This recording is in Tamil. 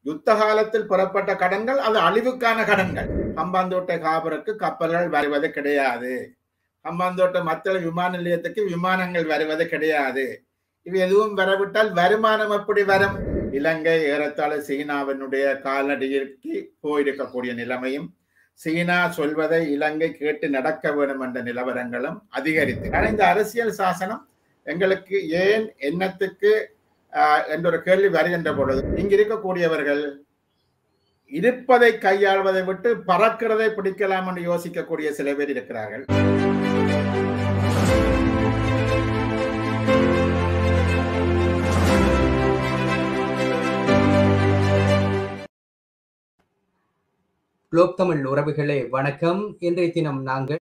யுத்த காலத்தில் பெறப்பட்ட கடன்கள் அது அழிவுக்கான கடன்கள் ஹம்பாந்தோட்டை காபருக்கு கப்பல்கள் வருவது கிடையாது ஹம்பாந்தோட்டை மத்தள விமான நிலையத்துக்கு விமானங்கள் வருவது கிடையாது இவை எதுவும் வரவிட்டால் வருமானம் எப்படி வரும் இலங்கை ஏறத்தாழ சீனாவினுடைய காலடியிற்கு போயிருக்கக்கூடிய நிலைமையும் சீனா சொல்வதை இலங்கை கேட்டு நடக்க வேண்டும் என்ற நிலவரங்களும் அதிகரித்து ஆனா இந்த அரசியல் சாசனம் எங்களுக்கு ஏன் என்னத்துக்கு ஆஹ், என்ற ஒரு கேள்வி வருகின்ற பொழுது இங்க இருக்கக்கூடியவர்கள் இருப்பதை கையாள்வதை விட்டு பறக்கிறதை பிடிக்கலாம் என்று யோசிக்கக்கூடிய சில பேர் இருக்கிறார்கள் குளோப் தமிழ் உறவுகளே வணக்கம் இன்றைய தினம் நாங்கள்